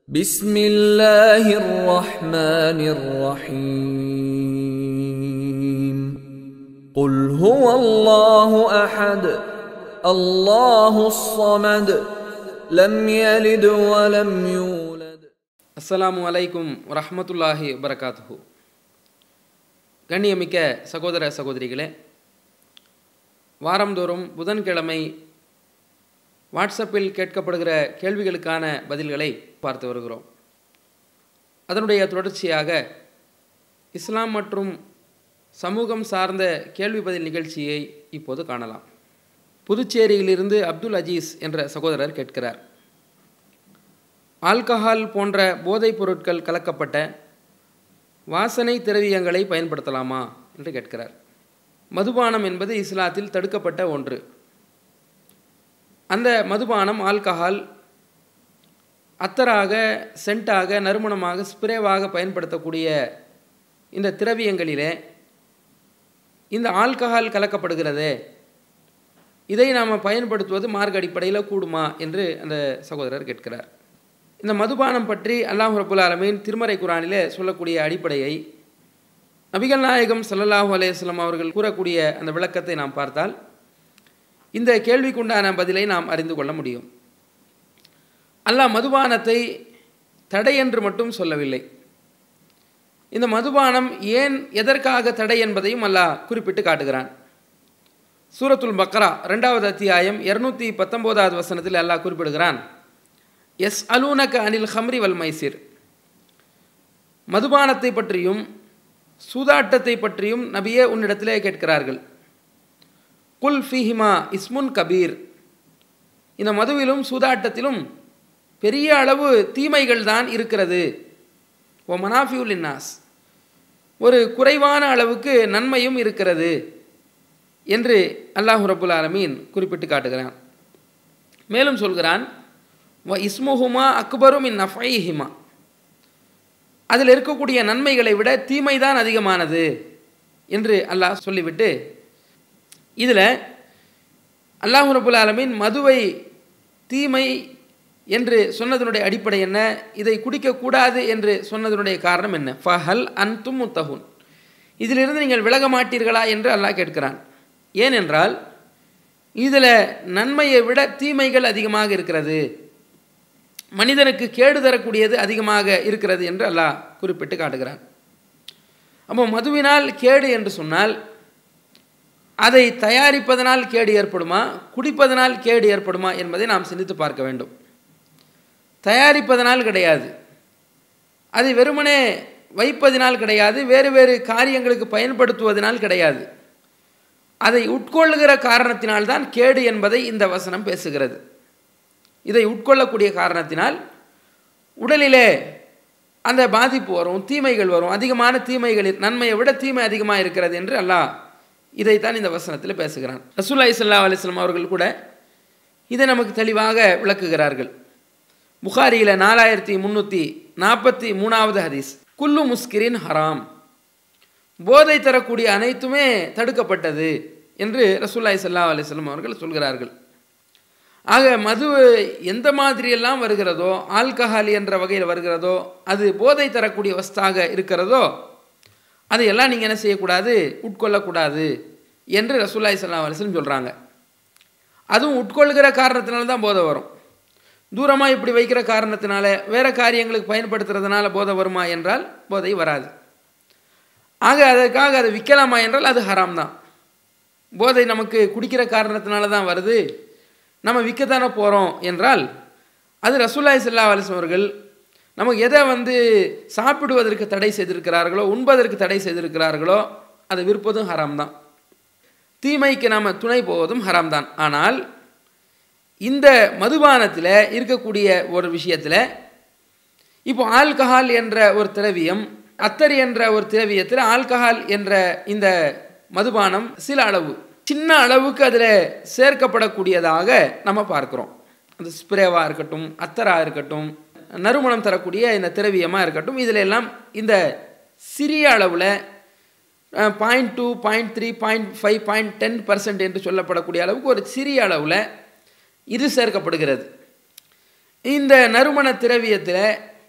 بسم الله الرحمن الرحيم قل هو الله احد الله الصمد لم يلد ولم يولد அஸ்ஸலாமு அலைக்கும் வரஹ்மத்துல்லாஹி வரகாத்துஹு கண்ணியமிக்க சகோதர சகோதரிகளே வாரந்தோறும் புதன்கிழமை வாட்ஸ்அப்பில் கேட்கப்படுகிற கேள்விகளுக்கான பதில்களை பார்த்து வருகிறோம் அதனுடைய தொடர்ச்சியாக இஸ்லாம் மற்றும் சமூகம் சார்ந்த கேள்வி பதில் நிகழ்ச்சியை இப்போது காணலாம் புதுச்சேரியிலிருந்து அப்துல் அஜீஸ் என்ற சகோதரர் கேட்கிறார் ஆல்கஹால் போன்ற போதைப் பொருட்கள் கலக்கப்பட்ட வாசனை திரவியங்களை பயன்படுத்தலாமா என்று கேட்கிறார் மதுபானம் என்பது இஸ்லாத்தில் தடுக்கப்பட்ட ஒன்று அந்த மதுபானம் ஆல்கஹால் அத்தராக சென்ட்டாக நறுமணமாக ஸ்ப்ரேவாக பயன்படுத்தக்கூடிய இந்த திரவியங்களிலே இந்த ஆல்கஹால் கலக்கப்படுகிறதே இதை நாம் பயன்படுத்துவது மார்க் அடிப்படையில் கூடுமா என்று அந்த சகோதரர் கேட்கிறார் இந்த மதுபானம் பற்றி அல்லாஹ் ரபுல் ஆலமீன் திருமறை குரானிலே சொல்லக்கூடிய அடிப்படையை நபிகள் நாயகம் ஸல்லல்லாஹு அலைஹி வஸல்லம் அவர்கள் கூறக்கூடிய அந்த விளக்கத்தை நாம் பார்த்தால் இந்த கேள்விக்குண்டான பதிலை நாம் அறிந்து கொள்ள முடியும் அல்லாஹ் மதுபானத்தை தடை என்று மட்டும் சொல்லவில்லை இந்த மதுபானம் ஏன் எதற்காக தடை என்பதையும் அல்லாஹ் குறிப்பிட்டு காட்டுகிறான் சூரத்துல் பக்ரா ரெண்டாவது அத்தியாயம் இருநூத்தி பத்தொம்போதாவது வசனத்தில் அல்லாஹ் குறிப்பிடுகிறான் எஸ் அலூனக அனில் ஹம்ரி வல் மைசிர் மதுபானத்தை பற்றியும் சூதாட்டத்தை பற்றியும் நபியே உன்னிடத்திலே கேட்கிறார்கள் குல் ஃபிஹிமா இஸ்முன் கபீர் இந்த மதுவிலும் சூதாட்டத்திலும் பெரிய அளவு தீமைகள் தான் இருக்கிறது ஓ மனாஃபியுல் இன்னாஸ் ஒரு குறைவான அளவுக்கு நன்மையும் இருக்கிறது என்று அல்லாஹு ரபுல் ஆலமீன் குறிப்பிட்டு காட்டுகிறான் மேலும் சொல்கிறான் வ இஸ்முஹுமா அக்பரும் இன் நஃபைஹிமா அதில் இருக்கக்கூடிய நன்மைகளை விட தீமைதான் அதிகமானது என்று அல்லாஹ் சொல்லிவிட்டு இதில் அல்லாஹு ரபுல் ஆலமீன் மதுவை தீமை என்று சொன்னதனுடைய அடிப்படை என்ன இதை குடிக்கக்கூடாது என்று சொன்னதனுடைய காரணம் என்ன ஃபஹல் அன்தும் முத்தகுன் இதிலிருந்து நீங்கள் விலக மாட்டீர்களா என்று அல்லாஹ் கேட்கிறான் ஏனென்றால் இதில் நன்மையை விட தீமைகள் அதிகமாக இருக்கிறது மனிதனுக்கு கேடு தரக்கூடியது அதிகமாக இருக்கிறது என்று அல்லாஹ் குறிப்பிட்டு காட்டுகிறான் அப்போ மதுவினால் கேடு என்று சொன்னால் அதை தயாரிப்பதனால் கேடு ஏற்படுமா குடிப்பதனால் கேடு ஏற்படுமா என்பதை நாம் சிந்தித்து பார்க்க வேண்டும் தயாரிப்பதனால் கிடையாது அதை வெறுமனே வைப்பதினால் கிடையாது வேறு வேறு காரியங்களுக்கு பயன்படுத்துவதனால் கிடையாது அதை உட்கொள்ளுகிற காரணத்தினால்தான் கேடு என்பதை இந்த வசனம் பேசுகிறது இதை உட்கொள்ளக்கூடிய காரணத்தினால் உடலிலே அந்த பாதிப்பு வரும் தீமைகள் வரும் அதிகமான தீமைகள் நன்மையை விட தீமை அதிகமாக இருக்கிறது என்று அல்லாஹ் இதைத்தான் இந்த வசனத்தில் பேசுகிறான் ரசூல்லா இஸ்லா அலிஸ்லாம் அவர்கள் கூட இதை நமக்கு தெளிவாக விளக்குகிறார்கள் புகாரியில் நாலாயிரத்தி முந்நூற்றி நாற்பத்தி மூணாவது ஹதீஸ் குல்லு முஸ்கிரின் ஹராம் போதை தரக்கூடிய அனைத்துமே தடுக்கப்பட்டது என்று ரசூல்லாய் சல்லா அலிஸ்லாம் அவர்கள் சொல்கிறார்கள் ஆக மது எந்த மாதிரியெல்லாம் வருகிறதோ ஆல்கஹால் என்ற வகையில் வருகிறதோ அது போதை தரக்கூடிய வஸ்தாக இருக்கிறதோ அதையெல்லாம் நீங்கள் என்ன செய்யக்கூடாது உட்கொள்ளக்கூடாது என்று ரசூல்லாய் சல்லா அலிஸ்லம் சொல்கிறாங்க அதுவும் உட்கொள்கிற காரணத்தினால தான் போதை வரும் தூரமாக இப்படி வைக்கிற காரணத்தினால வேறு காரியங்களுக்கு பயன்படுத்துறதுனால போதை வருமா என்றால் போதை வராது ஆக அதற்காக அதை விற்கலாமா என்றால் அது ஹராம் தான் போதை நமக்கு குடிக்கிற காரணத்தினால தான் வருது நம்ம விற்கத்தானே போகிறோம் என்றால் அது ரசூல்லாய் சல்லா அலிஸ்லம் அவர்கள் நமக்கு எதை வந்து சாப்பிடுவதற்கு தடை செய்திருக்கிறார்களோ உண்பதற்கு தடை செய்திருக்கிறார்களோ அதை விற்பதும் ஹராம் தான் தீமைக்கு நாம் துணை போவதும் ஹராம் தான் ஆனால் இந்த மதுபானத்தில் இருக்கக்கூடிய ஒரு விஷயத்தில் இப்போ ஆல்கஹால் என்ற ஒரு திரவியம் அத்தர் என்ற ஒரு திரவியத்தில் ஆல்கஹால் என்ற இந்த மதுபானம் சில அளவு சின்ன அளவுக்கு அதில் சேர்க்கப்படக்கூடியதாக நம்ம பார்க்குறோம் அந்த ஸ்ப்ரேவாக இருக்கட்டும் அத்தராக இருக்கட்டும் நறுமணம் தரக்கூடிய இந்த திரவியமாக இருக்கட்டும் இதில் எல்லாம் இந்த சிறிய அளவில் point two point three point five point ten percent என்று சொல்லப்படக்கூடிய அளவுக்கு ஒரு சிறிய அளவில் இது சேர்க்கப்படுகிறது இந்த நறுமண திரவியத்தில்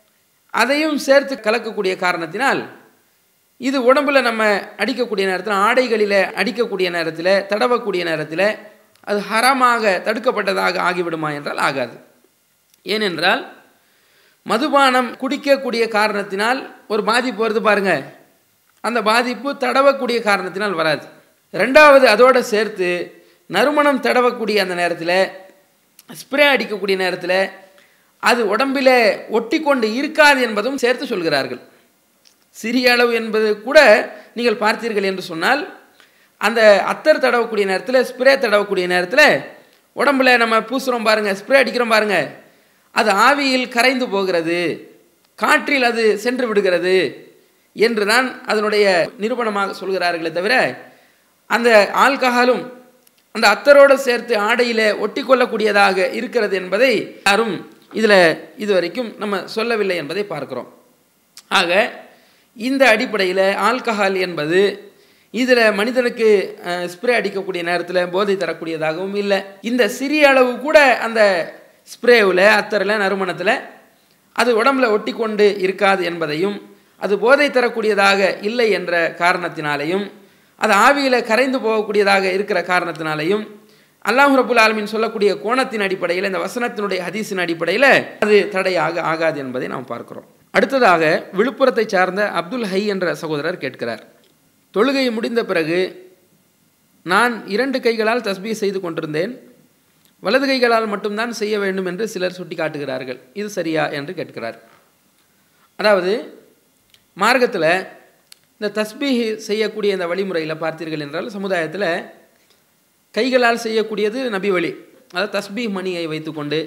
அதையும் சேர்த்து கலக்கக்கூடிய காரணத்தினால் இது உடம்புல நம்ம அடிக்கக்கூடிய நேரத்தில் ஆடைகளில் அடிக்கக்கூடிய நேரத்தில் தடவக்கூடிய நேரத்தில் அது ஹரமாக தடுக்கப்பட்டதாக ஆகிவிடுமா என்றால் ஆகாது ஏனென்றால் மதுபானம் குடிக்கக்கூடிய காரணத்தினால் ஒரு பாதிப்பு வருது பாருங்க அந்த பாதிப்பு தடவக்கூடிய காரணத்தினால் வராது ரெண்டாவது அதோடு சேர்த்து நறுமணம் தடவக்கூடிய அந்த நேரத்தில் ஸ்ப்ரே அடிக்கக்கூடிய நேரத்தில் அது உடம்பில் ஒட்டி கொண்டு இருக்காது என்பதும் சேர்த்து சொல்கிறார்கள் சிறிய அளவு என்பது கூட நீங்கள் பார்த்தீர்கள் என்று சொன்னால் அந்த அத்தர் தடவக்கூடிய நேரத்தில் ஸ்ப்ரே தடவக்கூடிய நேரத்தில் உடம்புல நம்ம பூசுகிறோம் பாருங்கள் ஸ்ப்ரே அடிக்கிறோம் பாருங்கள் அது ஆவியில் கரைந்து போகிறது காற்றில் அது சென்று விடுகிறது என்று தான் அதனுடைய நிரூபணமாக சொல்கிறார்களே தவிர அந்த ஆல்கஹாலும் அந்த அத்தரோடு சேர்த்து ஆடையில் ஒட்டி கொள்ளக்கூடியதாக இருக்கிறது என்பதை யாரும் இதில் இதுவரைக்கும் நம்ம சொல்லவில்லை என்பதை பார்க்கிறோம் ஆக இந்த அடிப்படையில் ஆல்கஹால் என்பது இதில் மனிதனுக்கு ஸ்ப்ரே அடிக்கக்கூடிய நேரத்தில் போதை தரக்கூடியதாகவும் இல்லை இந்த சிறிய அளவு கூட அந்த ஸ்ப்ரேவில் அத்தரில் நறுமணத்தில் அது உடம்புல ஒட்டி கொண்டு இருக்காது என்பதையும் அது போதை தரக்கூடியதாக இல்லை என்ற காரணத்தினாலையும் அது ஆவியில் கரைந்து போகக்கூடியதாக இருக்கிற காரணத்தினாலையும் அல்லாஹ் ரபுல் ஆலமின் சொல்லக்கூடிய கோணத்தின் அடிப்படையில் இந்த வசனத்தினுடைய ஹதீஸின் அடிப்படையில் அது தடையாக ஆகாது என்பதை நாம் பார்க்கிறோம் அடுத்ததாக விழுப்புரத்தை சார்ந்த அப்துல் ஹை என்ற சகோதரர் கேட்கிறார் தொழுகை முடிந்த பிறகு நான் இரண்டு கைகளால் தஸ்பீ செய்து கொண்டிருந்தேன் வலது கைகளால் மட்டும்தான் செய்ய வேண்டும் என்று சிலர் சுட்டி காட்டுகிறார்கள் இது சரியா என்று கேட்கிறார் அதாவது மார்க்கத்தில் இந்த தஸ்பீ செய்யக்கூடிய இந்த வழிமுறையில் பார்த்தீர்கள் என்றால் சமுதாயத்தில் கைகளால் செய்யக்கூடியது நபி வழி அதாவது தஸ்பீ மணியை வைத்துக்கொண்டு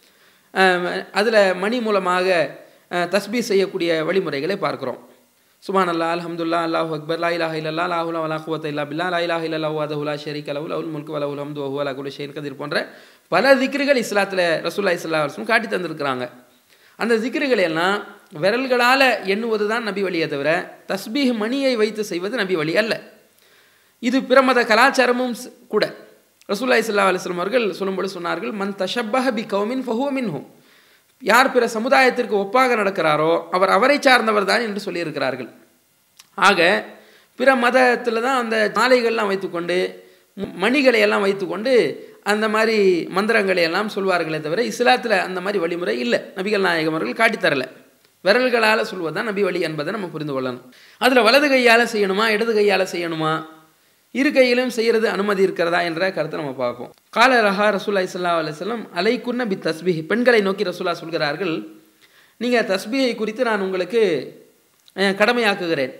அதில் மணி மூலமாக தஸ்பீ செய்யக்கூடிய வழிமுறைகளை பார்க்குறோம் சுபான் அல்லா அல்ஹம்துல்லா அல்லாஹ் அக்பர் லா இலாஹ இல்லல்லா லாஹுலா வலா குவத்த இல்லா பில்லா லா இலாஹ இல்லல்லா வதஹுலா ஷரீக் அலவு லவுல் முல்கு வலவுல் ஹம்து வஹு அலா குலு ஷெயின் கதிர் போன்ற பல திக்ருகள் இஸ்லாத்தில் ரசூல்லா இஸ்லா வஸ்லம் காட்டி தந்திருக்கிறாங்க அந்த திக்ருகளை எல்லாம் விரல்களால் எண்ணுவது தான் நபி வழியை தவிர தஸ்பீஹ் மணியை வைத்து செய்வது நபி வழி அல்ல இது பிற மத கலாச்சாரமும் கூட ரசூல்லா இஸ்லா அலிஸ்லாம் அவர்கள் சொல்லும்போது சொன்னார்கள் மன் தஷப்பஹ பி கௌமின் ஃபஹுவ மின்ஹும் யார் பிற சமுதாயத்திற்கு ஒப்பாக நடக்கிறாரோ அவர் அவரை சார்ந்தவர் தான் என்று சொல்லியிருக்கிறார்கள் ஆக பிற மதத்தில் தான் அந்த மாலைகள்லாம் வைத்துக்கொண்டு மணிகளை எல்லாம் வைத்துக்கொண்டு அந்த மாதிரி மந்திரங்களை எல்லாம் சொல்வார்களே தவிர இஸ்லாத்தில் அந்த மாதிரி வழிமுறை இல்லை நபிகள் நாயகம் அவர்கள் காட்டித்தரலை விரல்களால் சொல்வது தான் நபி வழி என்பதை நம்ம புரிந்து கொள்ளணும் அதில் வலது கையால் செய்யணுமா இடது கையால் செய்யணுமா இரு கையிலும் செய்கிறது அனுமதி இருக்கிறதா என்ற கருத்தை நம்ம பார்ப்போம் கால ரஹா ரசூல்லா இஸ்லா அலுவலம் அலைக்குன்ன பி தஸ்பீஹ் பெண்களை நோக்கி ரசூல்லா சொல்கிறார்கள் நீங்கள் தஸ்பீஹை குறித்து நான் உங்களுக்கு கடமையாக்குகிறேன்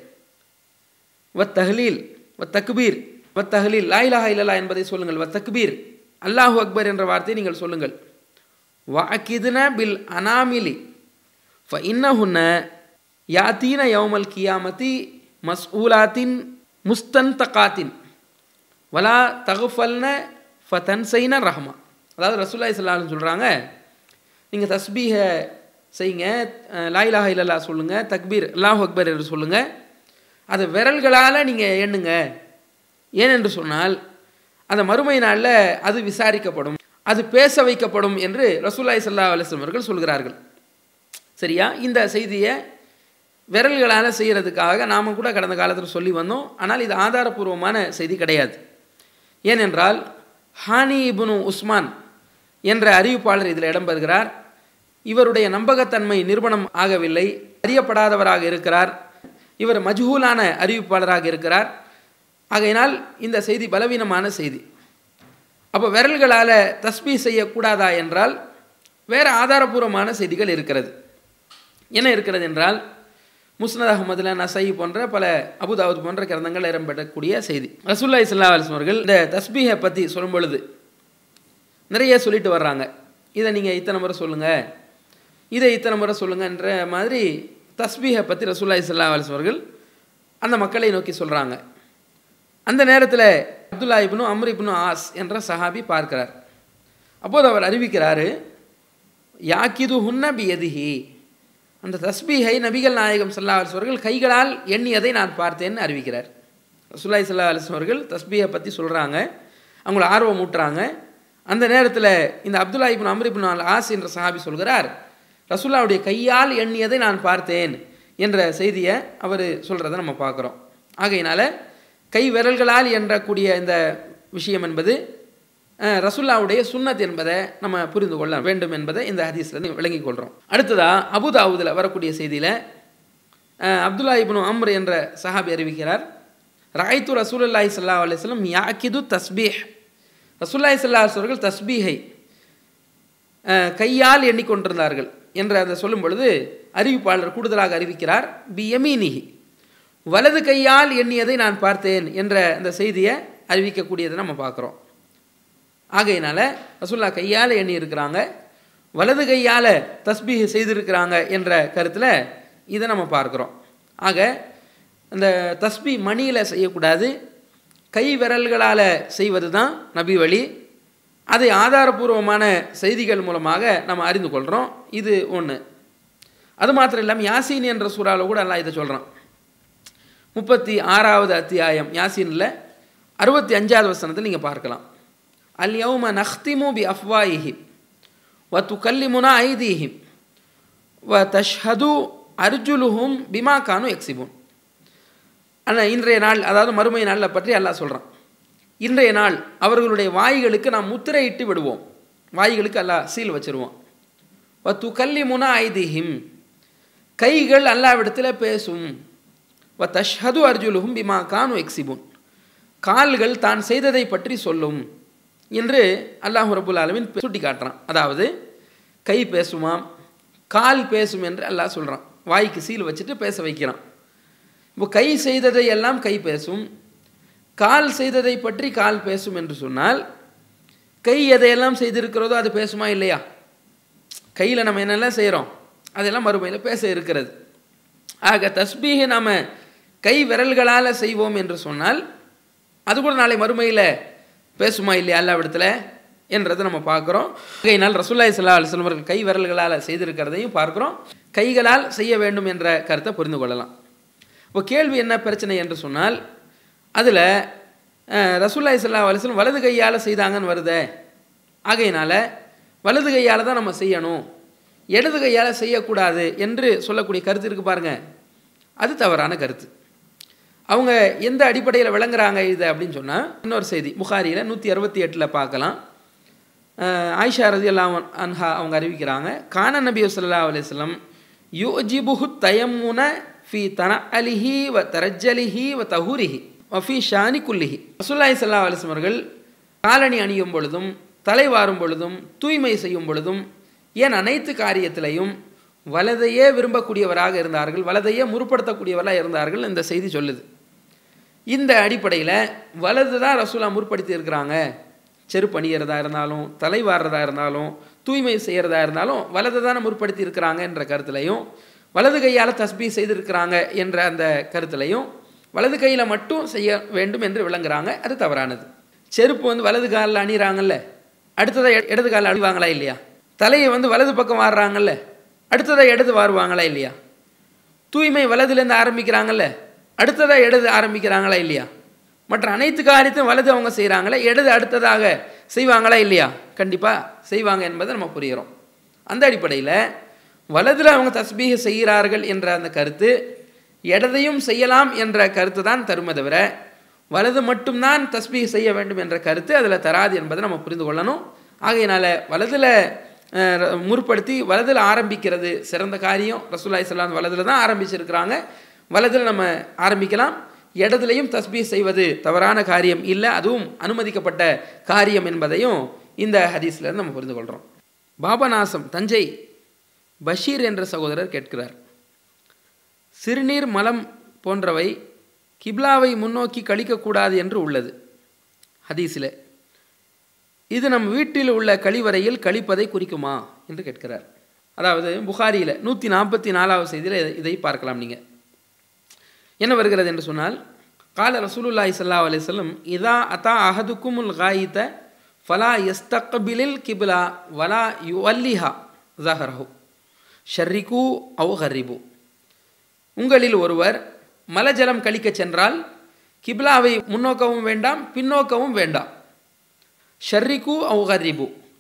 வத் தஹ்லீல் வத் தக்பீர் வத் தஹ்லீல் லாயிலாஹா இல்லலா என்பதை சொல்லுங்கள் வத் தக்பீர் அல்லாஹு அக்பர் என்ற வார்த்தையை நீங்கள் சொல்லுங்கள் வாக்கிதுன பில் அனாமிலி ஃப இன்னஹுன்ன யாத்தீன யௌமல் கியாமதி மஸ்ஊலாத்தின் முஸ்தன் தகாத்தின் வலா தகுஃபல்ன ஃப தன்சைன ரஹ்மா அதாவது ரசூல்லா இஸ்லாம் சொல்கிறாங்க நீங்கள் தஸ்பீஹ செய்யுங்க லாயிலாக இல்லல்லா சொல்லுங்கள் தக்பீர் அல்லாஹ் அக்பர் என்று சொல்லுங்கள் அதை விரல்களால் நீங்கள் எண்ணுங்க ஏனென்று சொன்னால் அந்த மறுமை நாளில் அது விசாரிக்கப்படும் அது பேச வைக்கப்படும் என்று ரசூல்லாய் சல்லா அலிஸ்லம் அவர்கள் சொல்கிறார்கள் சரியா இந்த செய்தியை விரல்களால் செய்கிறதுக்காக நாம் கூட கடந்த காலத்தில் சொல்லி வந்தோம் ஆனால் இது ஆதாரபூர்வமான செய்தி கிடையாது ஏனென்றால் ஹானி இபுனு உஸ்மான் என்ற அறிவிப்பாளர் இதில் இடம்பெறுகிறார் இவருடைய நம்பகத்தன்மை நிறுவனம் ஆகவில்லை அறியப்படாதவராக இருக்கிறார் இவர் மஜ்ஹூலான அறிவிப்பாளராக இருக்கிறார் ஆகையினால் இந்த செய்தி பலவீனமான செய்தி அப்போ விரல்களால் தஸ்பீ செய்யக்கூடாதா என்றால் வேறு ஆதாரபூர்வமான செய்திகள் இருக்கிறது என்ன இருக்கிறது என்றால் முஸ்னத் அகமதுல நசை போன்ற பல அபுதாவுத் போன்ற கிரந்தங்கள் இடம்பெறக்கூடிய செய்தி ரசூல்லா இஸ்லா அலிஸ்லம் அவர்கள் இந்த தஸ்பீஹை பற்றி சொல்லும் பொழுது நிறைய சொல்லிட்டு வர்றாங்க இதை நீங்கள் இத்தனை முறை சொல்லுங்கள் இதை இத்தனை முறை சொல்லுங்கன்ற மாதிரி தஸ்பீஹை பற்றி ரசூல்லா இஸ்லா அலிஸ்லம் அவர்கள் அந்த மக்களை நோக்கி சொல்கிறாங்க அந்த நேரத்தில் அப்துல்லா இப்னு அம்ரு இப்னு ஆஸ் என்ற சஹாபி பார்க்கிறார் அப்போது அவர் அறிவிக்கிறாரு யாக்கிது ஹுன்ன பி எதிஹி அந்த தஸ்பீஹை நபிகள் நாயகம் சல்லா அலிஸ் அவர்கள் கைகளால் எண்ணியதை நான் பார்த்தேன்னு அறிவிக்கிறார் ரசூல்லாய் சல்லா அலிஸ் அவர்கள் தஸ்பீஹை பற்றி சொல்கிறாங்க அவங்கள ஆர்வம் ஊட்டுறாங்க அந்த நேரத்தில் இந்த அப்துல்லா இப்னு அம்ரு இப்னு அல் ஆஸ் என்ற சஹாபி சொல்கிறார் ரசூல்லாவுடைய கையால் எண்ணியதை நான் பார்த்தேன் என்ற செய்தியை அவர் சொல்கிறத நம்ம பார்க்குறோம் ஆகையினால கை விரல்களால் எண்ணக்கூடிய இந்த விஷயம் என்பது அஹ், ரசூல்லாவுடைய சுன்னத் என்பதை நம்ம புரிந்து கொள்ள வேண்டும் என்பதை இந்த ஹதீஸ்லேருந்து விளங்கிக் கொள்கிறோம் அடுத்ததா அபுதாவுதில் வரக்கூடிய செய்தியில் அப்துல்லா இப்னு அம்ர் என்ற சஹாபி அறிவிக்கிறார் ராய்த்து ரசூலுல்லாஹி ஸல்லல்லாஹு அலைஹி வஸல்லம் யாக்கிது தஸ்பீஹ் ரசூலுல்லாஹி ஸல்லல்லாஹு அலைஹி வஸல்லம் தஸ்பீஹை அஹ், கையால் எண்ணிக்கொண்டிருந்தார்கள் என்று அதை சொல்லும் பொழுது அறிவிப்பாளர் கூடுதலாக அறிவிக்கிறார் பி யமீனிஹி வலது கையால் எண்ணியதை நான் பார்த்தேன் என்ற அந்த செய்தியை அறிவிக்கக்கூடியதை நம்ம பார்க்குறோம் ஆகையினால ரசூல்லா கையால் எண்ணி இருக்கிறாங்க வலது கையால் தஸ்பீஹ் செய்திருக்கிறாங்க என்ற கருத்தில் இதை நம்ம பார்க்குறோம் ஆக அந்த தஸ்பீ மணியில் செய்யக்கூடாது கை விரல்களால் செய்வது தான் நபி வழி அதை ஆதாரபூர்வமான செய்திகள் மூலமாக நம்ம அறிந்து கொள்கிறோம் இது ஒன்று அது மாத்திரம் இல்லாமல் யாசீன் என்ற சூறாவில் கூட அல்லாஹ் இதை சொல்கிறான் முப்பத்தி ஆறாவது அத்தியாயம் யாசீனில் அறுபத்தி அஞ்சாவது வசனத்தில் நீங்கள் பார்க்கலாம் அல் யௌம நஹ்திமு பி அஃப்வாயிஹிம் வ துகல்லிமுனா ஐதீஹிம் வ தஷ்ஹது அர்ஜுலுஹும் பிமா கானு எக்ஸிபுன் ஆனால் இன்றைய நாள் அதாவது மறுமை நாளில் பற்றி அல்லாஹ் சொல்கிறான் இன்றைய நாள் அவர்களுடைய வாய்களுக்கு நாம் முத்திரையிட்டு விடுவோம் வாய்களுக்கு அல்லாஹ் சீல் வச்சிருவோம் வ துகல்லிமுனா ஐதீஹிம் கைகள் அல்லாவிடத்தில் பேசும் வ தஷ்ஹது அர்ஜுலுஹும் பிமா கானு எக்ஸிபுன் கால்கள் தான் செய்ததை பற்றி சொல்லும் என்று அல்லாஹ் ரபுல் ஆலமின் சுட்டி காட்டுறான் அதாவது கை பேசுமாம் கால் பேசும் என்று அல்லாஹ் சொல்கிறான் வாய்க்கு சீல் வச்சுட்டு பேச வைக்கிறான் இப்போ கை செய்ததை எல்லாம் கை பேசும் கால் செய்ததை பற்றி கால் பேசும் என்று சொன்னால் கை எதையெல்லாம் செய்திருக்கிறதோ அது பேசுமா இல்லையா கையில் நம்ம என்னெல்லாம் செய்கிறோம் அதெல்லாம் மறுமையில் பேச இருக்கிறது ஆக தஸ்பீகை நாம் கை விரல்களால் செய்வோம் என்று சொன்னால் அது கூட நாளை மறுமையில் பேசுமா இல்லையா அல்லாவிடத்தில் என்றதை நம்ம பார்க்குறோம் கையினால் ரசூல்லாய் சல்லா அலுவலம் அவர்கள் கை விரல்களால் செய்திருக்கிறதையும் பார்க்குறோம் கைகளால் செய்ய வேண்டும் என்ற கருத்தை புரிந்து கொள்ளலாம் இப்போ கேள்வி என்ன பிரச்சனை என்று சொன்னால் அதில் ரசூல்லாய் சல்லா அலுவலம் வலது கையால் செய்தாங்கன்னு வருதே ஆகையினால வலது கையால் தான் நம்ம செய்யணும் இடது கையால் செய்யக்கூடாது என்று சொல்லக்கூடிய கருத்து இருக்குது பாருங்கள் அது தவறான கருத்து அவங்க எந்த அடிப்படையில் விளங்குறாங்க இது அப்படின்னு சொன்னால் இன்னொரு செய்தி புகாரியில் நூற்றி அறுபத்தி எட்டில் பார்க்கலாம் அஹ் ஆயிஷா ரதி அல்லாம் அன்ஹா அவங்க அறிவிக்கிறாங்க கான நபி சல்லா அலிஸ்லம் யூஜிபுஹு தயம்முன ஃபி தன அலிஹி வ தரஜலிஹி வ தஹூரிஹி வ ஃபி ஷானி குல்லிஹி ரசூல்லாய் சல்லா அலிஸ்லம் அவர்கள் காலணி அணியும் பொழுதும் தலை வாரும் பொழுதும் தூய்மை செய்யும் பொழுதும் ஏன் அனைத்து காரியத்திலையும் வலதையே விரும்பக்கூடியவராக இருந்தார்கள் வலதையே முற்படுத்தக்கூடியவராக இருந்தார்கள் இந்த செய்தி சொல்லுது இந்த அடிப்படையில் வலது தான் ரசூலா முற்படுத்தி இருக்கிறாங்க செருப்பு அணிகிறதா இருந்தாலும் தலை வாடுறதா இருந்தாலும் தூய்மை செய்கிறதா இருந்தாலும் வலது தானே முற்படுத்தி இருக்கிறாங்க என்ற கருத்துலையும் வலது கையால் தஸ்பீ செய்திருக்கிறாங்க என்ற அந்த கருத்துலையும் வலது கையில் மட்டும் செய்ய வேண்டும் என்று விளங்குறாங்க அது தவறானது செருப்பு வந்து வலது காலில் அணிகிறாங்கல்ல அடுத்ததாக இடது காலில் அணிவாங்களா இல்லையா தலையை வந்து வலது பக்கம் வாடுறாங்கல்ல அடுத்ததாக இடது வாருவாங்களா இல்லையா தூய்மை வலதுலேருந்து ஆரம்பிக்கிறாங்கல்ல அடுத்ததாக இடது ஆரம்பிக்கிறாங்களா இல்லையா மற்ற அனைத்து காரியத்தையும் வலது அவங்க செய்கிறாங்களே இடது அடுத்ததாக செய்வாங்களா இல்லையா கண்டிப்பாக செய்வாங்க என்பதை நம்ம புரிகிறோம் அந்த அடிப்படையில் வலதில் அவங்க தஸ்பீக செய்கிறார்கள் என்ற அந்த கருத்து இடதையும் செய்யலாம் என்ற கருத்து தான் தருமே தவிர வலது மட்டும்தான் தஸ்பீக செய்ய வேண்டும் என்ற கருத்து அதில் தராது என்பதை நம்ம புரிந்து கொள்ளணும் ஆகையினால வலதில் முற்படுத்தி வலதில் ஆரம்பிக்கிறது சிறந்த காரியம் ரசூல்லாய் சொல்லாம் வலதில் தான் ஆரம்பிச்சிருக்கிறாங்க வலதில் நம்ம ஆரம்பிக்கலாம் இடதுலையும் தஸ்பீ செய்வது தவறான காரியம் இல்லை அதுவும் அனுமதிக்கப்பட்ட காரியம் என்பதையும் இந்த ஹதீஸ்லேருந்து நம்ம புரிந்து கொள்கிறோம் பாபநாசம் தஞ்சை பஷீர் என்ற சகோதரர் கேட்கிறார் சிறுநீர் மலம் போன்றவை கிப்லாவை முன்னோக்கி கழிக்கக்கூடாது என்று உள்ளது ஹதீஸில் இது நம் வீட்டில் உள்ள கழிவறையில் கழிப்பதை குறிக்குமா என்று கேட்கிறார் அதாவது புகாரியில் நூற்றி நாற்பத்தி நாலாவது செய்தியில் இதை பார்க்கலாம் நீங்கள் என்ன வருகிறது என்று சொன்னால் கால ரசூலுல்லாஹி சல்லா அலிஸ்லம் இதா அதா அஹதுக்குமுல் காயித்த ஃபலா எஸ்தக்பிலில் கிபிலா வலா யு அல்லிஹா ஜஹரஹு ஷர்ரிகு அவு ஹர்ரிபு உங்களில் ஒருவர் மலஜலம் கழிக்கச் சென்றால் கிப்லாவை முன்னோக்கவும் வேண்டாம் பின்னோக்கவும் வேண்டாம் ஷர்ரிகு அவு ஹர்ரிபு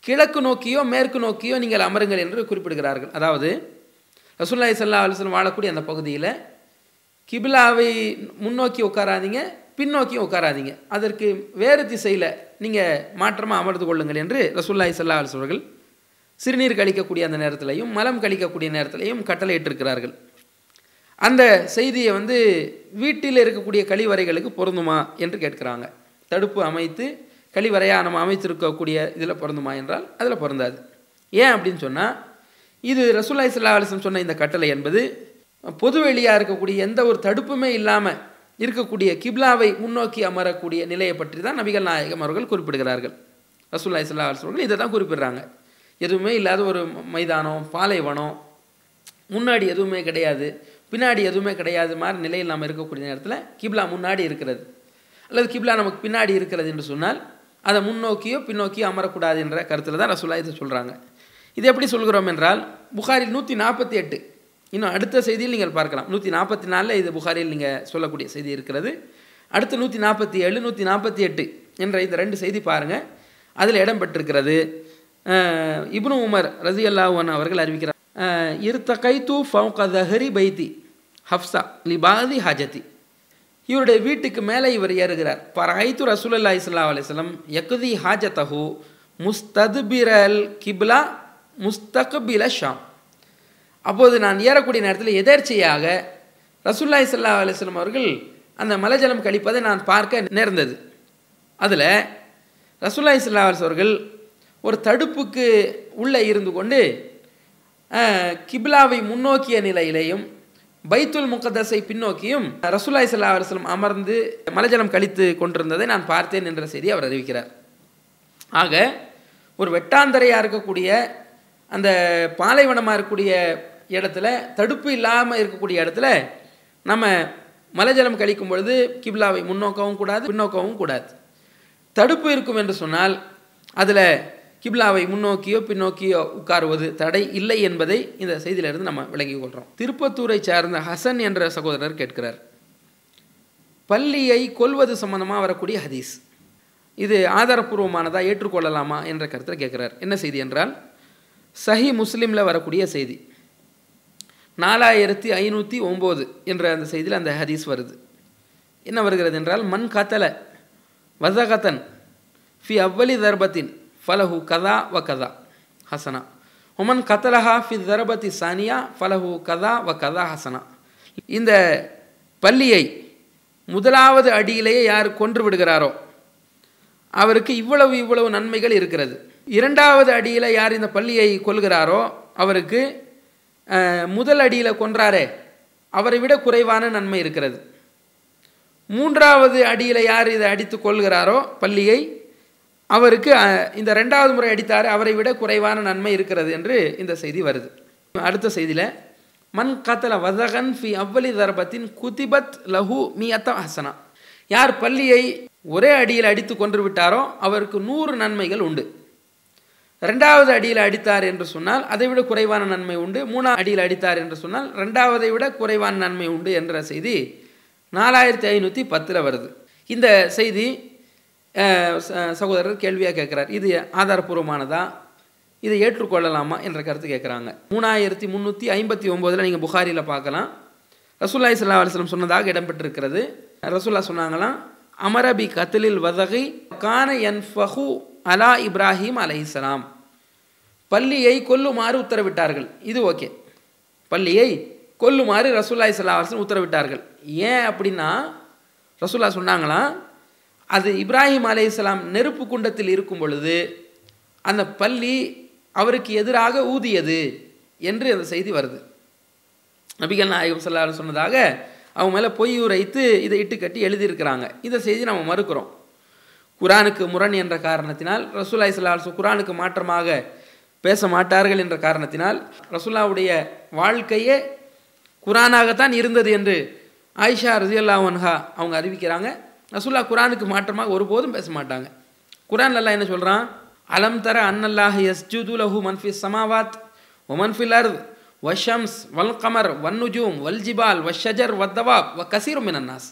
கிழக்கு நோக்கியோ மேற்கு நோக்கியோ நீங்கள் அமருங்கள் என்று குறிப்பிடுகிறார்கள் அதாவது ரசூல்லாய் சல்லா அலுவலம் வாழக்கூடிய அந்த பகுதியில் கிபிலாவை முன்னோக்கி உட்காராதீங்க பின்னோக்கி உட்காராதீங்க அதற்கு வேறு திசையில் நீங்கள் மாற்றமாக அமர்ந்து கொள்ளுங்கள் என்று ரசூல்லாய் சல்லா அலுவலர்கள் சிறுநீர் கழிக்கக்கூடிய அந்த நேரத்திலையும் மலம் கழிக்கக்கூடிய நேரத்திலையும் கட்டளையிட்டிருக்கிறார்கள் அந்த செய்தியை வந்து வீட்டில் இருக்கக்கூடிய கழிவறைகளுக்கு பொருந்துமா என்று கேட்குறாங்க தடுப்பு அமைத்து கழிவறையாக நம்ம அமைத்திருக்கக்கூடிய இதில் பொருந்துமா என்றால் அதில் பொருந்தாது ஏன் அப்படின்னு சொன்னால் இது ரசூல்லாய் சல்லா அலிஸ்லம் சொன்ன இந்த கட்டளை என்பது பொது வெளியாக இருக்கக்கூடிய எந்த ஒரு தடுப்புமே இல்லாமல் இருக்கக்கூடிய கிப்லாவை முன்னோக்கி அமரக்கூடிய நிலையை பற்றி தான் நபிகள் நாயகம் அவர்கள் குறிப்பிடுகிறார்கள் ரசூல்லாய் சல்லா அலிஸ்லம் அவர்கள் இதை தான் குறிப்பிடுறாங்க எதுவுமே இல்லாத ஒரு மைதானம் பாலைவனம் முன்னாடி எதுவுமே கிடையாது பின்னாடி எதுவுமே கிடையாது மாதிரி நிலையில் நாம் இருக்கக்கூடிய நேரத்தில் கிப்லா முன்னாடி இருக்கிறது அல்லது கிப்லா நமக்கு பின்னாடி இருக்கிறது என்று சொன்னால் அதை முன்னோக்கியோ பின்னோக்கியோ அமரக்கூடாது என்ற கருத்தில் தான் ரசூல்லா இதை சொல்கிறாங்க இது எப்படி சொல்கிறோம் என்றால் புகாரில் நூற்றி நாற்பத்தி எட்டு இன்னும் அடுத்த செய்தியில் நீங்கள் பார்க்கலாம் நூற்றி நாற்பத்தி நாலில் இது புகாரில் நீங்கள் சொல்லக்கூடிய செய்தி இருக்கிறது அடுத்து நூற்றி நாற்பத்தி ஏழு நூற்றி நாற்பத்தி எட்டு என்ற இந்த ரெண்டு செய்தி பாருங்கள் அதில் இடம் பெற்றிருக்கிறது இப்னு உமர் ரசி அல்லாஹன் அவர்கள் அறிவிக்கிறார் இருத்தகைத்து ஃபவுகதஹரி பைத்தி ஹப்சா லிபாதி ஹஜதி இவருடைய வீட்டுக்கு மேலே இவர் ஏறுகிறார் பரைத்து ரசூலுல்லா இஸ்லா அலிஸ்லம் யக்குதி ஹாஜத்தஹு முஸ்ததுபிரல் கிப்லா முஸ்தக்பில ஷாம் அப்போது நான் ஏறக்கூடிய நேரத்தில் எதேர்ச்சையாக ரசூல்லா இஸ்லா அலிஸ்லம் அவர்கள் அந்த மலைஜலம் கழிப்பதை நான் பார்க்க நேர்ந்தது அதில் ரசூல்லா இஸ்லா அலிஸ் அவர்கள் ஒரு தடுப்புக்கு உள்ளே இருந்து கொண்டு கிப்லாவை முன்னோக்கிய நிலையிலேயும் பைத்துல் முகதஸை பின்னோக்கியும் ரசூல்லாய் சல்லா அலுவலம் அமர்ந்து மலஜலம் கழித்து கொண்டிருந்ததை நான் பார்த்தேன் என்ற செய்தி அவர் அறிவிக்கிறார் ஆக ஒரு வெட்டாந்தரையாக இருக்கக்கூடிய அந்த பாலைவனமாக இருக்கக்கூடிய இடத்துல தடுப்பு இல்லாமல் இருக்கக்கூடிய இடத்துல நம்ம மலைஜலம் கழிக்கும் பொழுது கிப்லாவை முன்னோக்கவும் கூடாது பின்னோக்கவும் கூடாது தடுப்பு இருக்கும் என்று சொன்னால் அதில் கிப்லாவை முன்னோக்கியோ பின்னோக்கியோ உட்காருவது தடை இல்லை என்பதை இந்த செய்தியிலிருந்து நம்ம விளங்கிக் கொள்கிறோம் திருப்பத்தூரை சார்ந்த ஹசன் என்ற சகோதரர் கேட்கிறார் பள்ளியை கொல்வது சம்பந்தமாக வரக்கூடிய ஹதீஸ் இது ஆதாரப்பூர்வமானதாக ஏற்றுக்கொள்ளலாமா என்ற கருத்தில் கேட்குறார் என்ன செய்தி என்றால் சஹி முஸ்லீமில் வரக்கூடிய செய்தி நாலாயிரத்தி ஐநூற்றி ஒம்பது என்ற அந்த செய்தியில் அந்த ஹதீஸ் வருது என்ன வருகிறது என்றால் மண் கத்தல வசகத்தன் ஃபி அவ்வலி தர்பத்தின் ஃபலஹு கதா வ கதா ஹசனா ஒமன் கத்தலஹா ஃபி தரபத்தி சானியா ஃபலஹு கதா வ கதா ஹசனா இந்த பள்ளியை முதலாவது அடியிலேயே யார் கொன்று விடுகிறாரோ அவருக்கு இவ்வளவு இவ்வளவு நன்மைகள் இருக்கிறது இரண்டாவது அடியில் யார் இந்த பள்ளியை கொள்கிறாரோ அவருக்கு முதல் அடியில் கொன்றாரே அவரை விட குறைவான நன்மை இருக்கிறது மூன்றாவது அடியில் யார் இதை அடித்து கொள்கிறாரோ பள்ளியை அவருக்கு இந்த ரெண்டாவது முறை அடித்தார் அவரை விட குறைவான நன்மை இருக்கிறது என்று இந்த செய்தி வருது அடுத்த செய்தியில் மண் கத்தல வதகன் ஃபி அவ்வலி தர்பத்தின் குதிபத் லஹு மியத்த ஹசனா யார் பள்ளியை ஒரே அடியில் அடித்து கொன்று விட்டாரோ அவருக்கு நூறு நன்மைகள் உண்டு ரெண்டாவது அடியில் அடித்தார் என்று சொன்னால் அதை விட குறைவான நன்மை உண்டு மூணாவது அடியில் அடித்தார் என்று சொன்னால் ரெண்டாவதை விட குறைவான நன்மை உண்டு என்ற செய்தி நாலாயிரத்தி ஐநூற்றி பத்தில் வருது இந்த செய்தி சகோதரர் கேள்வியாக கேட்குறார் இது ஆதாரபூர்வமானதா இதை ஏற்றுக்கொள்ளலாமா என்ற கருத்து கேட்குறாங்க மூணாயிரத்தி முந்நூற்றி ஐம்பத்தி ஒம்போதில் நீங்கள் புகாரியில் பார்க்கலாம் ரசூல்லாய் சல்லா அலிஸ்லம் சொன்னதாக இடம்பெற்றிருக்கிறது ரசூல்லா சொன்னாங்களாம் அமரபி கத்திலில் வதகை கான என் ஃபஹு அலா இப்ராஹிம் அலைஹிஸ்லாம் பள்ளியை கொல்லுமாறு உத்தரவிட்டார்கள் இது ஓகே பள்ளியை கொல்லுமாறு ரசூல்லாய் சல்லா அலிஸ்லம் உத்தரவிட்டார்கள் ஏன் அப்படின்னா ரசூல்லா சொன்னாங்களாம் அது இப்ராஹிம் அலே இஸ்லாம் நெருப்பு குண்டத்தில் இருக்கும் பொழுது அந்த பள்ளி அவருக்கு எதிராக ஊதியது என்று அந்த செய்தி வருது நபிகள் நாயகம் சொல்லாரு சொன்னதாக அவங்க மேலே பொய் உரைத்து இதை இட்டு கட்டி எழுதியிருக்கிறாங்க இந்த செய்தி நம்ம மறுக்கிறோம் குரானுக்கு முரண் என்ற காரணத்தினால் ரசூல்லா இஸ்லால் குரானுக்கு மாற்றமாக பேச மாட்டார்கள் என்ற காரணத்தினால் ரசூல்லாவுடைய வாழ்க்கையே குரானாகத்தான் இருந்தது என்று ஆயிஷா ரசியல்லா ஒன்ஹா அவங்க அறிவிக்கிறாங்க ரசூல்லா குரானுக்கு மாற்றமாக ஒருபோதும் பேச மாட்டாங்க குரான் அல்லா என்ன சொல்கிறான் அலம் தர அன்னல்லாஹ் யஸ்ஜுது லஹு மன்ஃபி சமாவாத் ஒமன்ஃபில் அர்த் வஷம்ஸ் வல் கமர் வன்னுஜூம் வல் ஜிபால் வஷஜர் வத்தவாப் வ கசீரும் மினன்னாஸ்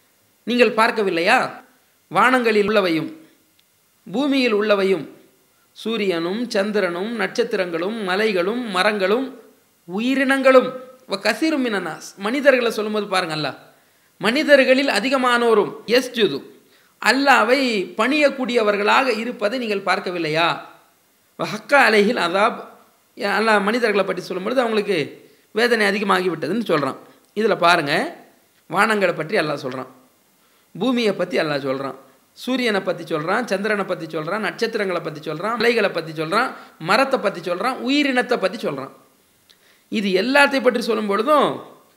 நீங்கள் பார்க்கவில்லையா வானங்களில் உள்ளவையும் பூமியில் உள்ளவையும் சூரியனும் சந்திரனும் நட்சத்திரங்களும் மலைகளும் மரங்களும் உயிரினங்களும் கசீரும் மினனாஸ் மனிதர்களை சொல்லும்போது பாருங்கல்ல மனிதர்களில் அதிகமானோரும் எஸ் ஜுது அல்லாவை பணியக்கூடியவர்களாக இருப்பதை நீங்கள் பார்க்கவில்லையா ஹக்கா அலைஹில் அதாப் அல்லாஹ் மனிதர்களை பற்றி சொல்லும்பொழுது அவங்களுக்கு வேதனை அதிகமாகி விட்டதுன்னு சொல்கிறான் இதில் பாருங்கள் வானங்களை பற்றி அல்லாஹ் சொல்கிறான் பூமியை பற்றி அல்லாஹ் சொல்கிறான் சூரியனை பற்றி சொல்கிறான் சந்திரனை பற்றி சொல்கிறான் நட்சத்திரங்களை பற்றி சொல்கிறான் மலைகளை பற்றி சொல்கிறான் மரத்தை பற்றி சொல்கிறான் உயிரினத்தை பற்றி சொல்கிறான் இது எல்லாத்தையும் பற்றி சொல்லும் பொழுதும்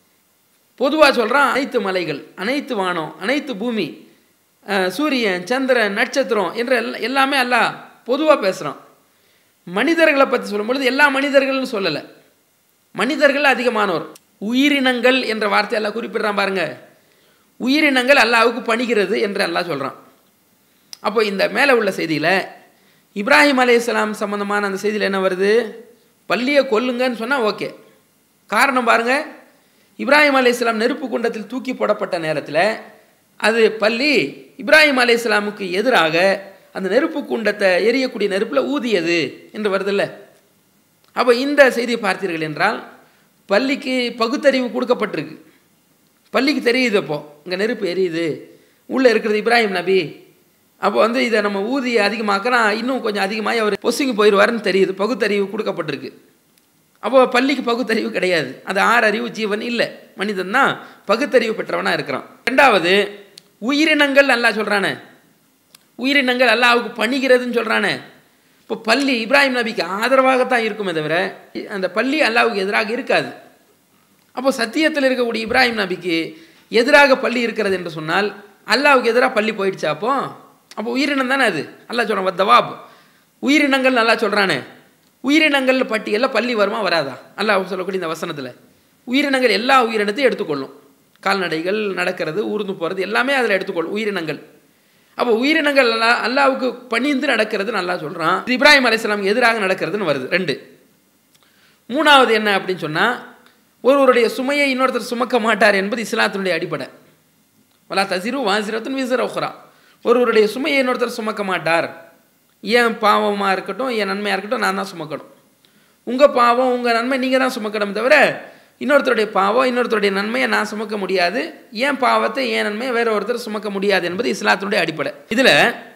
பொதுவாக சொல்கிறான் அனைத்து மலைகள் அனைத்து வானம் அனைத்து பூமி அஹ், சூரியன் சந்திரன் நட்சத்திரம் என்ற எல்லா- எல்லாமே அல்லாஹ் பொதுவாக பேசுகிறான் மனிதர்களை பற்றி சொல்லும் பொழுது எல்லா மனிதர்கள்னு சொல்லலை மனிதர்கள் அதிகமானோர் உயிரினங்கள் என்ற வார்த்தையெல்லாம் குறிப்பிடுறான் பாருங்க உயிரினங்கள் அல்லாஹ்வுக்கு பணிகிறது என்று அல்லாஹ் சொல்கிறான் அப்போ இந்த மேலே உள்ள செய்தியில் இப்ராஹிம் அலைஹிஸ்ஸலாம் சம்பந்தமான அந்த செய்தியில் என்ன வருது பள்ளியை கொல்லுங்கன்னு சொன்னால் ஓகே காரணம் பாருங்க இப்ராஹிம் அலைஹிஸ்ஸலாம் நெருப்பு குண்டத்தில் தூக்கி போடப்பட்ட நேரத்தில் அது பள்ளி இப்ராஹிம் அலைஹிஸ்ஸலாமுக்கு எதிராக அந்த நெருப்பு குண்டத்தை எரியக்கூடிய நெருப்பில் ஊதியது என்று வருதில்ல அப்போ இந்த செய்தியை பார்த்தீர்கள் என்றால் பள்ளிக்கு பகுத்தறிவு கொடுக்கப்பட்டிருக்கு பள்ளிக்கு தெரியுது அப்போ இங்கே நெருப்பு எரியுது உள்ளே இருக்கிறது இப்ராஹிம் நபி அப்போ வந்து இதை நம்ம ஊதி அதிகமாக்கினா இன்னும் கொஞ்சம் அதிகமாகி அவர் பொசுங்கி போயிடுவாருன்னு தெரியுது பகுத்தறிவு கொடுக்கப்பட்டிருக்கு அப்போ பள்ளிக்கு பகுத்தறிவு கிடையாது அது ஆறு அறிவு ஜீவன் இல்லை மனிதன் தான் பகுத்தறிவு பெற்றவனாக இருக்கிறான் ரெண்டாவது உயிரினங்கள் நல்லா சொல்கிறானே உயிரினங்கள் அல்லாஹ்வுக்கு பணிகிறதுன்னு சொல்கிறானே இப்போ பள்ளி இப்ராஹிம் நபிக்கு ஆதரவாகத்தான் இருக்குமே தவிர அந்த பள்ளி அல்லாஹ்வுக்கு எதிராக இருக்காது அப்போ சத்தியத்தில் இருக்கக்கூடிய இப்ராஹிம் நபிக்கு எதிராக பள்ளி இருக்கிறது என்று சொன்னால் அல்லாஹ்வுக்கு எதிராக பள்ளி போயிடுச்சா அப்போ அப்போ உயிரினம் தானே அது அல்லாஹ் சொல்கிறான் தவாப் உயிரினங்கள் நல்லா சொல்கிறானே உயிரினங்கள் பட்டியலில் பள்ளி வருமா வராதா அல்லாஹ் சொல்லக்கூடிய இந்த வசனத்தில் உயிரினங்கள் எல்லா உயிரினத்தையும் எடுத்துக்கொள்ளும் கால்நடைகள் நடக்கிறது ஊர்ந்து போகிறது எல்லாமே அதில் எடுத்துக்கொள்ளும் உயிரினங்கள் அப்போ உயிரினங்கள் அல்லா அல்லாவுக்கு பணிந்து நடக்கிறது நல்லா சொல்கிறான் இது இப்ராஹிம் அலைஹிஸ்ஸலாமுக்கு எதிராக நடக்கிறதுன்னு வருது ரெண்டு மூணாவது என்ன அப்படின்னு சொன்னால் ஒருவருடைய சுமையை இன்னொருத்தர் சுமக்க மாட்டார் என்பது இஸ்லாத்தினுடைய அடிப்படை வலா தசிரு வாசிரத்துன் விசிற உஹ்ரா ஒருவருடைய சுமையை இன்னொருத்தர் சுமக்க மாட்டார் ஏன் பாவமாக இருக்கட்டும் என் நன்மையாக இருக்கட்டும் நான் தான் சுமக்கணும் உங்கள் பாவம் உங்கள் நன்மை நீங்கள் தான் சுமக்கணும் தவிர இன்னொருத்தருடைய பாவம் இன்னொருத்தருடைய நன்மையை நான் சுமக்க முடியாது ஏன் பாவத்தை ஏன் நன்மையை வேற ஒருத்தர் சுமக்க முடியாது என்பது இஸ்லாத்தினுடைய அடிப்படை இதில்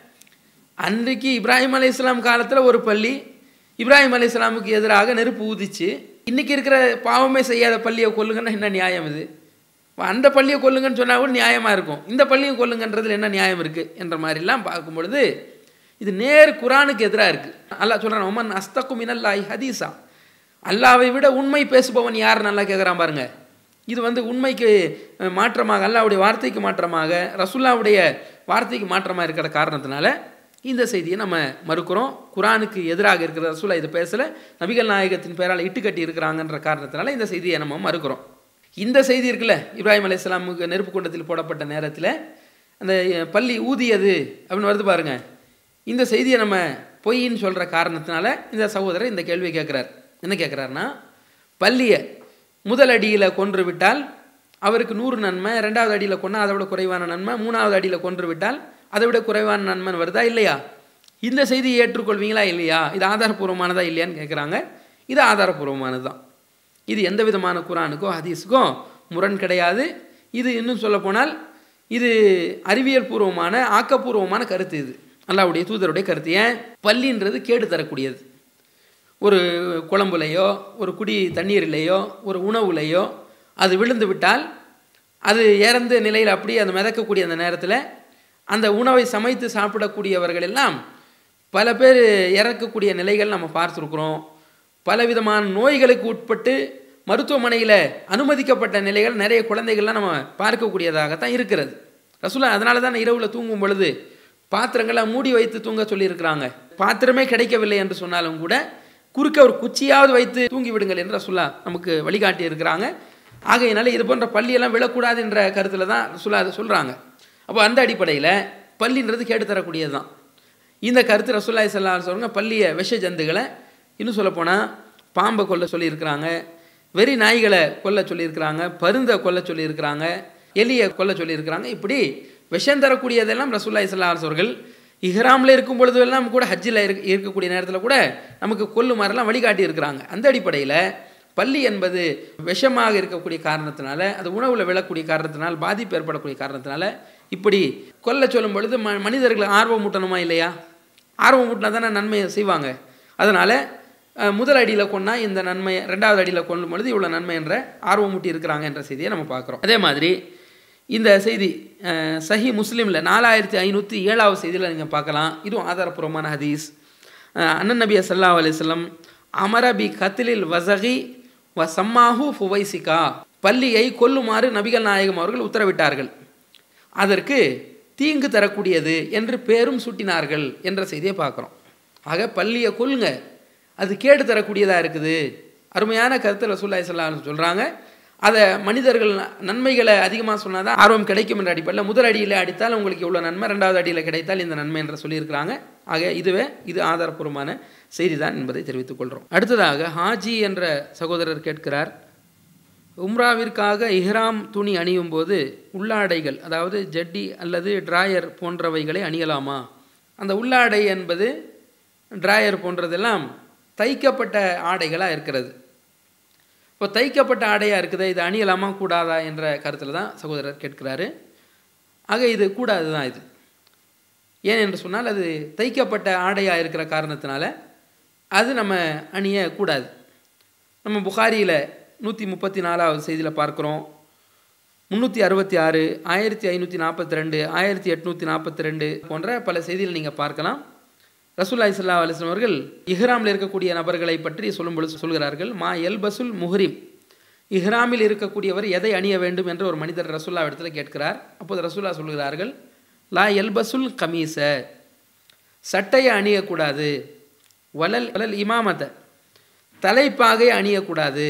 அன்றைக்கு இப்ராஹிம் அலை இஸ்லாம் காலத்தில் ஒரு பள்ளி இப்ராஹிம் அலை இஸ்லாமுக்கு எதிராக நெருப்பு ஊதிச்சு இன்னைக்கு இருக்கிற பாவமே செய்யாத பள்ளியை கொல்லுங்கன்னா என்ன நியாயம் இது அப்ப அந்த பள்ளியை கொல்லுங்கன்னு சொன்னால் கூட நியாயமாக இருக்கும் இந்த பள்ளியை கொல்லுங்கன்றதுல என்ன நியாயம் இருக்குது என்ற மாதிரிலாம் பார்க்கும் பொழுது இது நேர் குரானுக்கு எதிராக இருக்குது அல்லாஹ் சொல்கிறான் ஒமன் அஸ்தக்கு மினல்லாஹி ஹதீஸா அல்லாவை விட உண்மை பேசுபவன் யார் நல்லா கேட்குறான் பாருங்க இது வந்து உண்மைக்கு அஹ், மாற்றமாக அல்லாவுடைய வார்த்தைக்கு மாற்றமாக ரசுல்லாவுடைய வார்த்தைக்கு மாற்றமாக இருக்கிற காரணத்தினால இந்த செய்தியை நம்ம மறுக்கிறோம் குரானுக்கு எதிராக இருக்கிற ரசூலா இதை பேசலை நபிகள் நாயகத்தின் பேரால் இட்டுக்கட்டி இருக்கிறாங்கன்ற காரணத்தினால இந்த செய்தியை நம்ம மறுக்கிறோம் இந்த செய்தி இருக்குல்ல இப்ராஹிம் அலைஹிஸ்ஸலாமுக்கு நெருப்பு குண்டத்தில் போடப்பட்ட நேரத்தில் அந்த அஹ், பள்ளி ஊதியது அப்படின்னு வருது பாருங்க இந்த செய்தியை நம்ம பொய்ன்னு சொல்கிற காரணத்தினால இந்த சகோதரர் இந்த கேள்வியை கேட்குறார் என்ன கேட்குறாருன்னா பள்ளியை முதல் அடியில் கொன்று விட்டால் அவருக்கு நூறு நன்மை ரெண்டாவது அடியில் கொன்னா அதை விட குறைவான நன்மை மூணாவது அடியில் கொன்று விட்டால் அதை விட குறைவான நன்மை வருதா இல்லையா இந்த செய்தியை ஏற்றுக்கொள்வீங்களா இல்லையா இது ஆதாரபூர்வமானதா இல்லையான்னு கேட்குறாங்க இது ஆதாரபூர்வமானது தான் இது எந்த விதமான குரானுக்கோ ஹதீஸுக்கோ முரண் கிடையாது இது இன்னும் சொல்லப்போனால் இது அறிவியல் பூர்வமான ஆக்கப்பூர்வமான கருத்து இது அல்லாவுடைய தூதருடைய கருத்து ஏன் பள்ளின்றது கேடு தரக்கூடியது ஒரு குழம்புலையோ ஒரு குடி தண்ணீரிலேயோ ஒரு உணவுலையோ அது விழுந்து விட்டால் அது இறந்த நிலையில் அப்படியே அந்த மிதக்கக்கூடிய அந்த நேரத்தில் அந்த உணவை சமைத்து சாப்பிடக்கூடியவர்கள் எல்லாம் பல பேர் இறக்கக்கூடிய நிலைகள் நம்ம பார்த்துருக்குறோம் பலவிதமான நோய்களுக்கு உட்பட்டு மருத்துவமனையில் அனுமதிக்கப்பட்ட நிலைகள் நிறைய குழந்தைகள்லாம் நம்ம பார்க்கக்கூடியதாகத்தான் இருக்கிறது ரசூலா அதனால தான் இரவில் தூங்கும் பொழுது பாத்திரங்களை மூடி வைத்து தூங்க சொல்லியிருக்கிறாங்க பாத்திரமே கிடைக்கவில்லை என்று சொன்னாலும் கூட குறுக்க ஒரு குச்சியாவது வைத்து தூங்கி விடுங்கள் என்று ரசூலா நமக்கு வழிகாட்டி இருக்கிறாங்க ஆகையினால இது போன்ற பள்ளியெல்லாம் விழக்கூடாது என்ற கருத்தில் தான் ரசூலா அதை சொல்கிறாங்க அப்போ அந்த அடிப்படையில் பள்ளின்றது கேட்டு தரக்கூடியது தான் இந்த கருத்து ரசூல்லாய் சல்லா சொல்லுங்க பள்ளிய விஷ ஜந்துகளை இன்னும் சொல்லப்போனால் பாம்பை கொல்ல சொல்லியிருக்கிறாங்க வெறி நாய்களை கொல்ல சொல்லியிருக்கிறாங்க பருந்தை கொல்ல சொல்லியிருக்கிறாங்க எலியை கொல்ல சொல்லியிருக்கிறாங்க இப்படி விஷம் தரக்கூடியதெல்லாம் ரசூல்லாய் சல்லா அவர்கள் இஹ்ராமில் இருக்கும் பொழுதெல்லாம் கூட ஹஜ்ஜில் இருக்க இருக்கக்கூடிய நேரத்தில் கூட நமக்கு கொல்லுமாறெல்லாம் வழிகாட்டி இருக்கிறாங்க அந்த அடிப்படையில் பள்ளி என்பது விஷமாக இருக்கக்கூடிய காரணத்தினால அது உணவில் விழக்கூடிய காரணத்தினால் பாதிப்பு ஏற்படக்கூடிய காரணத்தினால இப்படி கொல்ல சொல்லும் பொழுது ம மனிதர்கள் ஆர்வம் ஊட்டணுமா இல்லையா ஆர்வம் ஊட்டினா தானே நன்மையை செய்வாங்க அதனால் முதல் அடியில் கொண்டா இந்த நன்மை ரெண்டாவது அடியில் கொள்ளும் பொழுது இவ்வளோ நன்மை என்ற ஆர்வம் ஊட்டி இருக்கிறாங்க என்ற செய்தியை நம்ம பார்க்குறோம் அதே மாதிரி இந்த செய்தி அஹ், சஹி முஸ்லீமில் நாலாயிரத்தி ஐநூற்றி ஏழாவது செய்தியில் நீங்கள் பார்க்கலாம் இதுவும் ஆதாரபூர்வமான ஹதீஸ் அஹ், அண்ணன் நபி சல்லா அலிஸ்லம் அமரபி கத்திலில் வசகி வ சம்மாஹு ஃபுவைசிகா பள்ளியை கொல்லுமாறு நபிகள் நாயகம் அவர்கள் உத்தரவிட்டார்கள் அதற்கு தீங்கு தரக்கூடியது என்று பேரும் சூட்டினார்கள் என்ற செய்தியை பார்க்குறோம் ஆக பள்ளியை கொல்லுங்க அது கேடு தரக்கூடியதாக இருக்குது அருமையான கருத்து ரசூல்லாய் சொல்லாம் சொல்கிறாங்க அதை மனிதர்கள் நன்மைகளை அதிகமாக சொன்னால் தான் ஆர்வம் கிடைக்கும் என்ற அடிப்படையில் முதல் அடியில் அடித்தால் உங்களுக்கு இவ்வளோ நன்மை ரெண்டாவது அடியில் கிடைத்தால் இந்த நன்மை என்று சொல்லியிருக்கிறாங்க ஆக இதுவே இது ஆதாரப்பூர்வமான செய்தி தான் என்பதை தெரிவித்துக் கொள்கிறோம் அடுத்ததாக ஹாஜி என்ற சகோதரர் கேட்கிறார் உம்ராவிற்காக இஹ்ராம் துணி அணியும் போது உள்ளாடைகள் அதாவது ஜட்டி அல்லது டிராயர் போன்றவைகளை அணியலாமா அந்த உள்ளாடை என்பது டிராயர் போன்றதெல்லாம் தைக்கப்பட்ட ஆடைகளாக இருக்கிறது இப்போ தைக்கப்பட்ட ஆடையாக இருக்குது இது அணியலாமா கூடாதா என்ற கருத்தில் தான் சகோதரர் கேட்கிறாரு ஆக இது கூடாது தான் இது ஏன் என்று சொன்னால் அது தைக்கப்பட்ட ஆடையாக இருக்கிற காரணத்தினால அது நம்ம அணியக்கூடாது நம்ம புகாரியில் நூற்றி முப்பத்தி நாலாவது செய்தியில் பார்க்குறோம் முந்நூற்றி அறுபத்தி ஆறு ஆயிரத்தி ஐநூற்றி நாற்பத்தி ரெண்டு ஆயிரத்தி எட்நூற்றி நாற்பத்தி ரெண்டு போன்ற பல செய்திகள் நீங்கள் பார்க்கலாம் ரசூல்லாய் சல்லா அலிஸ்லாம் அவர்கள் இஹ்ராமில் இருக்கக்கூடிய நபர்களை பற்றி சொல்லும் பொழுது சொல்கிறார்கள் மா எல்பசுல் முஹ்ரிம் இஹ்ராமில் இருக்கக்கூடியவர் எதை அணிய வேண்டும் என்று ஒரு மனிதர் ரசூல்லா இடத்துல கேட்கிறார் அப்போது ரசூல்லா சொல்கிறார்கள் லா எல்பசுல் கமீச சட்டையை அணியக்கூடாது வலல் வலல் இமாமத்தை தலைப்பாகை அணியக்கூடாது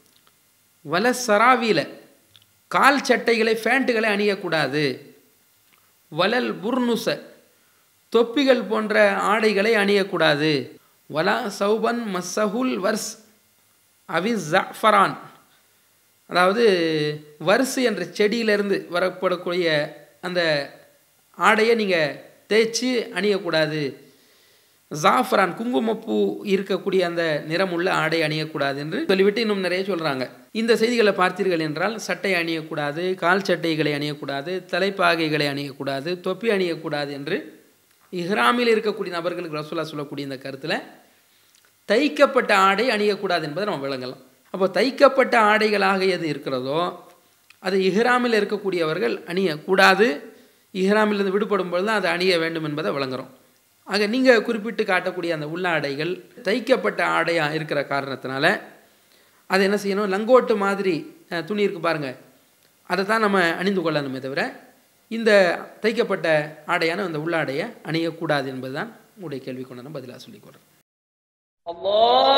வல சராவில கால் சட்டைகளை ஃபேண்ட்டுகளை அணியக்கூடாது வலல் புர்னுச தொப்பிகள் போன்ற ஆடைகளை அணியக்கூடாது வலா சௌபன் மஸ்ஸஹுல் வர்ஸ் அவி ஜஃபரான் அதாவது வர்சு என்ற செடியிலிருந்து வரப்படக்கூடிய அந்த ஆடையை நீங்கள் தேய்ச்சி அணியக்கூடாது ஜாஃபரான் குங்குமப்பூ இருக்கக்கூடிய அந்த நிறமுள்ள ஆடை அணியக்கூடாது என்று சொல்லிவிட்டு இன்னும் நிறைய சொல்கிறாங்க இந்த செய்திகளை பார்த்தீர்கள் என்றால் சட்டை அணியக்கூடாது கால் சட்டைகளை அணியக்கூடாது தலைப்பாகைகளை அணியக்கூடாது தொப்பி அணியக்கூடாது என்று இஹ்ராமில் இருக்கக்கூடிய நபர்களுக்கு ரசூலா சொல்லக்கூடிய இந்த கருத்தில் தைக்கப்பட்ட ஆடை அணியக்கூடாது என்பதை நம்ம விளங்கலாம் அப்போ தைக்கப்பட்ட ஆடைகளாக எது இருக்கிறதோ அது இஹ்ராமில் இருக்கக்கூடியவர்கள் அணியக்கூடாது இஹ்ராமிலிருந்து விடுபடும் பொழுது தான் அதை அணிய வேண்டும் என்பதை விளங்குறோம் ஆக நீங்கள் குறிப்பிட்டு காட்டக்கூடிய அந்த உள்ளாடைகள் தைக்கப்பட்ட ஆடையாக இருக்கிற காரணத்தினால அதை என்ன செய்யணும் லங்கோட்டு மாதிரி அஹ், துணி இருக்குது பாருங்கள் அதை தான் நம்ம அணிந்து கொள்ளணுமே தவிர இந்த தைக்கப்பட்ட ஆடையான அந்த உள்ளாடையை அணியக்கூடாது என்பதுதான் உங்களுடைய கேள்வி கொண்டு நான் பதிலாக சொல்லிக் கொடுறேன் الله